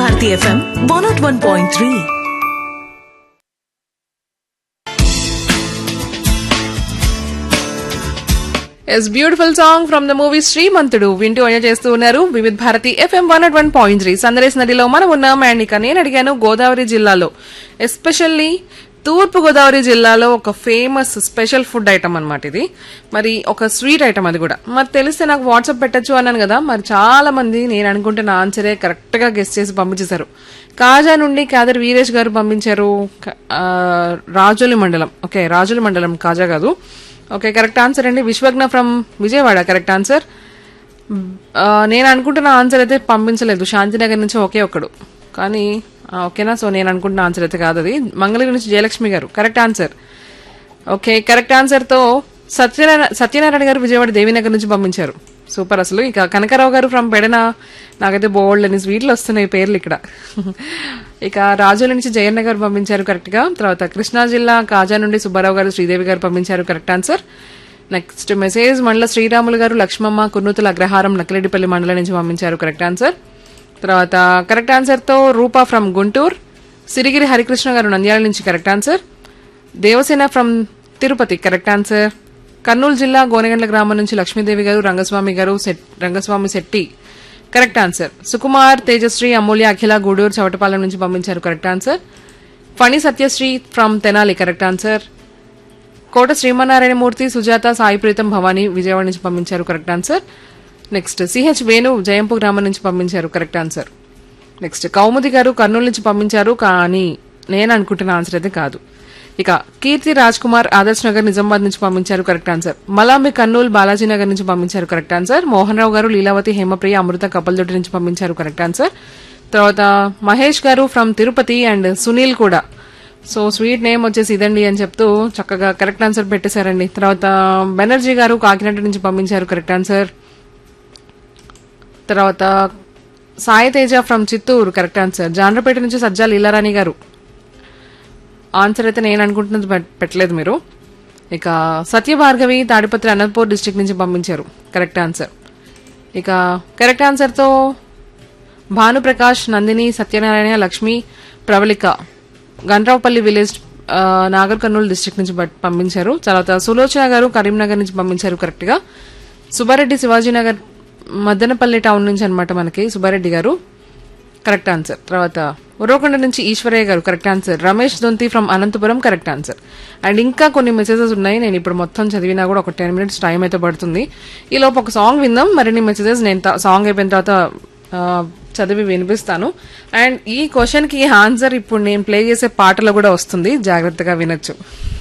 Bharati FM one not one point three yes beautiful song from the movie Srimanthudu వింటూ enjoy చేస్తూ ఉన్నారు Vividh Bharati FM one one point three సందరేశ్ నదిలో మనం ఉన్నాం అండ్ ఇక నేను అడిగాను గోదావరి జిల్లాలో ఎస్పెషల్లీ తూర్పు గోదావరి జిల్లాలో ఒక ఫేమస్ స్పెషల్ ఫుడ్ ఐటమ్ అన్నమాట ఇది మరి ఒక స్వీట్ ఐటమ్ అది కూడా మరి తెలిస్తే నాకు వాట్సాప్ పెట్టచ్చు అన్నాను కదా మరి చాలా మంది నేను అనుకుంటున్న ఆన్సరే కరెక్ట్ గా గెస్ట్ చేసి పంపించేశారు కాజా నుండి కాదర్ వీరేష్ గారు పంపించారు క- ఆ, రాజోలి మండలం ఓకే రాజోలి మండలం కాజా కాదు ఓకే కరెక్ట్ ఆన్సర్ అండి Vishwagna from Vijayawada correct answer ఆ, నేను అనుకుంటున్న ఆన్సర్ అయితే పంపించలేదు శాంతినగర్ నుంచి ఒకే ఒక్కడు కానీ ఆ, ఓకేనా సో నేను అనుకుంటున్న ఆన్సర్ అయితే కాదు అది మంగళగిరి నుంచి జయలక్ష్మి గారు కరెక్ట్ ఆన్సర్ ఓకే కరెక్ట్ ఆన్సర్తో సత్యనారాయణ సత్యనారాయణ గారు విజయవాడ దేవినగర్ నుంచి పంపించారు సూపర్ అసలు ఇక కనకరావు గారు ఫ్రమ్ పెడన నాకైతే బోల్డ్ అని స్వీట్లు వస్తున్నాయి పేర్లు ఇక్కడ ఇక రాజుల నుంచి జయన్న గారు పంపించారు కరెక్ట్ గా తర్వాత కృష్ణా జిల్లా కాజా నుండి సుబ్బారావు గారు శ్రీదేవి గారు పంపించారు కరెక్ట్ ఆన్సర్ నెక్స్ట్ మెసేజ్ మండల శ్రీరాములు గారు లక్ష్మమ్మ కుర్నూతుల అగ్రహారం నకిరెడ్డిపల్లి మండలం నుంచి పంపించారు కరెక్ట్ ఆన్సర్ తర్వాత కరెక్ట్ ఆన్సర్తో రూపా ఫ్రమ్ గుంటూరు సిరిగిరి హరికృష్ణ గారు నంద్యాల నుంచి correct answer Devasena from Tirupati correct answer Kurnool జిల్లా గోనెగండ్ల గ్రామం నుంచి లక్ష్మీదేవి గారు రంగస్వామి గారు సెట్- రంగస్వామి శెట్టి కరెక్ట్ ఆన్సర్ సుకుమార్ తేజశ్రీ అమూల్య అఖిల గూడూరు చవటపాలెం నుంచి పంపించారు correct answer Phani Satyasri from Tenali correct answer Kota Srimannarayanamurthy Sujatha Sai Preetham Bhavani Vijayawada నుంచి పంపించారు correct answer next CH Venu Jayampu గ్రామం నుంచి పంపించారు కరెక్ట్ ఆన్సర్ నెక్స్ట్ కౌముది గారు కర్నూలు నుంచి పంపించారు కానీ నేను అనుకుంటున్న ఆన్సర్ అయితే కాదు ఇక కీర్తి రాజ్ కుమార్ ఆదర్శ్ నగర్ నిజామాబాద్ నుంచి పంపించారు కరెక్ట్ ఆన్సర్ మలాంబి కర్నూలు బాలాజీ నగర్ నుంచి పంపించారు కరెక్ట్ ఆన్సర్ మోహన్ రావు గారు లీలావతి హేమప్రియ అమృత కపల్దొడ్డి నుంచి పంపించారు కరెక్ట్ ఆన్సర్ తర్వాత మహేష్ గారు ఫ్రమ్ తిరుపతి అండ్ సునీల్ కూడా సో స్వీట్ నేమ్ వచ్చేసి ఇదండి అని చెప్తూ చక్కగా కరెక్ట్ ఆన్సర్ పెట్టేశారండి తర్వాత బెనర్జీ గారు కాకినాడ నుంచి పంపించారు కరెక్ట్ ఆన్సర్ తర్వాత Sai Teja from Chittoor correct answer Jandrapeta నుంచి సజ్జా లీలారాణి గారు ఆన్సర్ అయితే నేను అనుకుంటున్నది పెట్- పెట్టలేదు మీరు ఇక సత్యభార్గవి తాడిపత్రి అనంతపూర్ డిస్టిక్ నుంచి పంపించారు కరెక్ట్ ఆన్సర్ ఇక కరెక్ట్ ఆన్సర్తో భానుప్రకాష్ నందిని సత్యనారాయణ లక్ష్మి ప్రవళిక గండ్రావుపల్లి విలేజ్ ఆ, నాగర్ కర్నూలు డిస్టిక్ నుంచి బట్- పంపించారు తర్వాత సులోచన గారు కరీంనగర్ నుంచి పంపించారు కరెక్ట్ గా సుబ్బారెడ్డి శివాజీనగర్ మదనపల్లి టౌన్ నుంచి అన్నమాట మనకి సుబ్బారెడ్డి గారు కరెక్ట్ ఆన్సర్ తర్వాత ఉరవకొండ నుంచి Eswaraiah garu correct answer Ramesh Donthi from Anantapur correct answer and ఇంకా కొన్ని మెసేజెస్ ఉన్నాయి నేను ఇప్పుడు మొత్తం చదివినా కూడా ఒక టెన్ మినిట్స్ టైం అయితే పడుతుంది ఈ లోపు ఒక సాంగ్ విందాం మరిన్ని మెసేజెస్ నేను త- సాంగ్ అయిపోయిన తర్వాత ఆ, చదివి వినిపిస్తాను అండ్ ఈ క్వశ్చన్ కి ఆన్సర్ ఇప్పుడు నేను ప్లే చేసే పాటలో కూడా వస్తుంది జాగ్రత్తగా వినొచ్చు